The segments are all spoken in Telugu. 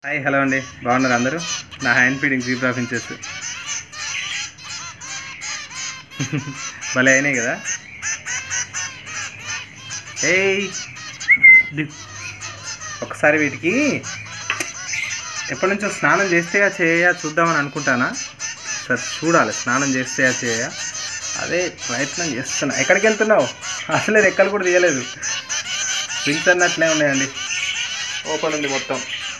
హాయ్ హలో అండి బాగున్నారు అందరూ నా హ్యాండ్ ఫీడింగ్ జీబ్రా ఫించెస్ భలే అయినాయి కదా ఏయ్ ది- ఒకసారి వీటికి ఎప్పటి నుంచో స్నానం చేస్తేయా చేయా చూద్దామని అనుకుంటానా సార్ చూడాలి స్నానం చేస్తేయా చేయా అదే ప్రయత్నం చేస్తున్నా ఎక్కడికి వెళ్తున్నావు అసలే రెక్కలు కూడా తీయలేదు రింగ్స్ అన్నట్లే ఉన్నాయండి ఓపెన్ ఉంది మొత్తం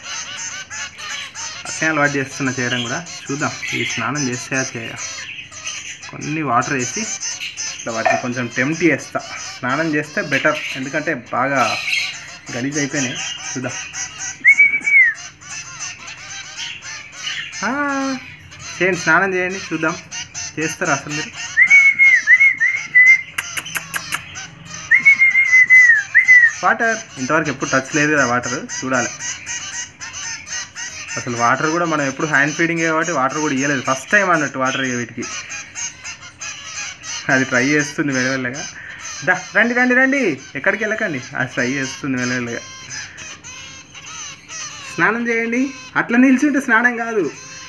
అట్లే అలవాటు చేస్తున్నా చేయడం కూడా చూద్దాం ఈ స్నానం చేస్తేయా చేయా కొన్ని వాటర్ వేసి ఇట్లా వాటిని కొంచెం టెంప్ట్ చేస్తా స్నానం చేస్తే బెటర్ ఎందుకంటే బాగా గలీజ్ అయిపోయినాయి చూద్దాం ఆ, చేయండి స్నానం చేయండి చూద్దాం చేస్తారా అసలు మీరు వాటర్ ఇంతవరకు ఎప్పుడు టచ్ లేదు కదా వాటర్ చూడాలి అసలు వాటర్ కూడా మనం ఎప్పుడు హ్యాండ్ ఫీడింగ్ కాబట్టి వాటర్ కూడా ఇవ్వలేదు ఫస్ట్ టైం అన్నట్టు వాటర్ వీటికి అది ట్రై చేస్తుంది వెలవెల్లగా దా రండి రండి రండి ఎక్కడికి వెళ్ళకండి అది ట్రై చేస్తుంది వెలవెల్లగా స్నానం చేయండి అట్లా నిల్చుంటే స్నానం కాదు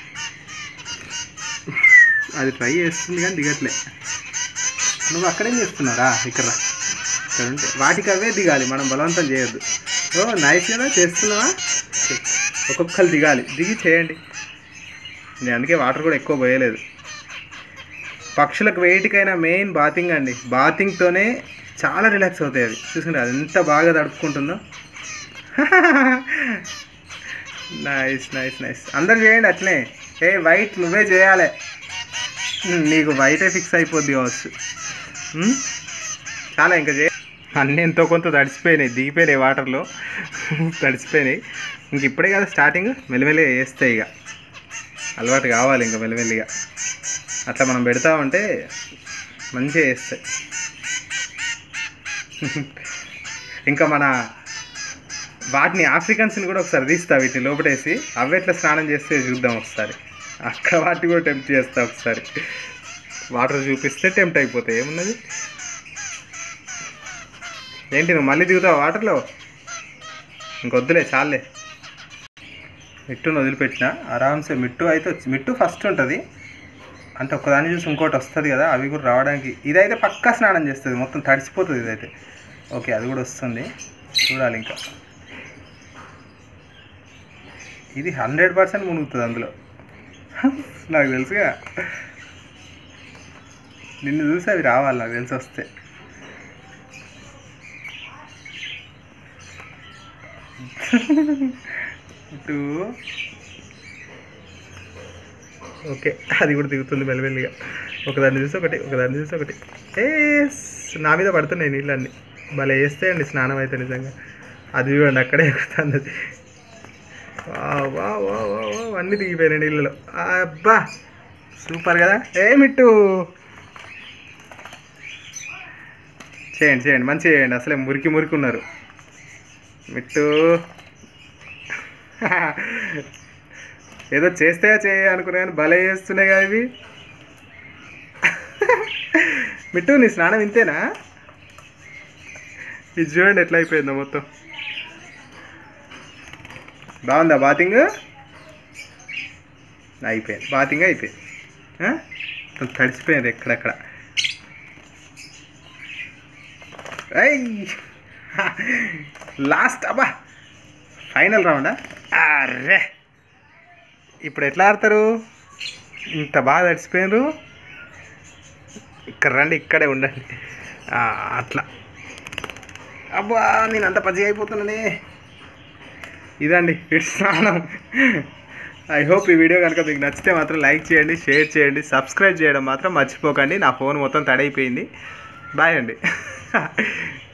అది ట్రై చేస్తుంది కానీ దిగట్లే నువ్వు అక్కడేం చేస్తున్నారా ఇక్కడ రా. ఇక్కడ ఉంటే వాటికి అవే దిగాలి మనం బలవంతం చేయొద్దు ఓ నైస్ కదా చేస్తున్నావా ఒక్కొక్కరు దిగాలి దిగి చేయండి నేను అందుకే వాటర్ కూడా ఎక్కువ పోయలేదు పక్షులకు వేటికైనా మెయిన్ బాతింగ్ అండి బాతింగ్తోనే చాలా రిలాక్స్ అవుతాయి అవి చూసుకుంటే అది ఎంత బాగా తడుపుకుంటుందో నైస్ నైస్ నైస్ అందరు చేయండి అట్లనే ఏ వైట్ నువ్వే చేయాలి ఉమ్, నీకు వైటే ఫిక్స్ అయిపోద్ది కావచ్చు ఉమ్, చాలా ఇంకా చే అన్నీ ఎంతో కొంత తడిసిపోయినాయి దిగిపోయినాయి వాటర్లో తడిసిపోయినాయి ఇంక ఇప్పుడే కదా స్టార్టింగ్ మెల్లిమెల్లిగా వేస్తాయి ఇక అలవాటు కావాలి ఇంకా మెల్లిమెల్లిగా అట్లా మనం పెడతామంటే మంచిగా వేస్తాయి ఇంకా మన వాటిని ఆఫ్రికన్స్ని కూడా ఒకసారి తీస్తా వీటిని లోపటేసి అవి ఎట్లా స్నానం చేస్తే చూద్దాం ఒకసారి అక్కడ వాటిని కూడా టెంప్ట్ చేస్తా ఒకసారి వాటర్ చూపిస్తే టెంప్ట్ అయిపోతాయి ఏమున్నది ఏంటి నువ్వు మళ్ళీ దిగుతావు వాటర్లో ఇంకొద్దులే చాలే మిట్టును వదిలిపెట్టిన ఆరామ్సే మిట్టు అయితే వచ్చి- మిట్టు ఫస్ట్ ఉంటుంది అంటే ఒక్కదాన్ని చూసి ఇంకోటి వస్తుంది కదా అవి కూడా రావడానికి ఇదైతే పక్కా స్నానం చేస్తుంది మొత్తం తడిసిపోతుంది ఇదైతే ఓకే అది కూడా వస్తుంది చూడాలి ఇంకా ఇది హండ్రెడ్ పర్సెంట్ మునుగుతుంది అందులో నాకు తెలుసుగా నిన్ను చూసి అవి రావాలి నాకు తెలిసి వస్తే ఇటు ఓకే అది కూడా దిగుతుంది మెల్లమెల్లిగా ఒకదాన్ని చూసి ఒకటి ఒకదాన్ని చూసి ఒకటి ఏ నా మీద పడుతున్నాయి నీళ్ళన్నీ భలే వేస్తాయండి స్నానం అయితే నిజంగా అది చూడండి అక్కడే ఎక్కుతుంది అది వా వా వా వా వా అన్నీ దిగిపోయినాయి నీళ్ళలో అబ్బా సూపర్ కదా ఏ మిట్టు చేయండి చేయండి మంచిగా చేయండి అసలే మురికి మురికి ఉన్నారు మిట్టు ఏదో చేస్తే చేయ అనుకున్నా కానీ భలే చేస్తున్నాయి కదా ఇవి మిట్టు నీ స్నానం ఇంతేనా ఇది చూడండి ఎట్లా అయిపోయిందో మొత్తం బాగుందా బాతింగ్ అయిపోయింది బాతింగ్ అయిపోయింది ఆ? మొత్తం తడిసిపోయింది ఎక్కడెక్కడ లాస్ట్ అబ్బా ఫైనల్ రౌండా అర్రే ఇప్పుడు ఎట్లా ఆడతారు ఇంత బాగా తడిసిపోయినారు ఇక్కడ రండి ఇక్కడే ఉండండి ఆ, అట్లా అబ్బా నేను అంత పచ్చిగా అయిపోతున్నానే ఇదండి ఇటు స్నానం ఐ హోప్ ఈ వీడియో కనుక మీకు నచ్చితే మాత్రం లైక్ చేయండి షేర్ చేయండి సబ్స్క్రైబ్ చేయడం మాత్రం మర్చిపోకండి నా ఫోన్ మొత్తం తడైపోయింది బాయ్ అండి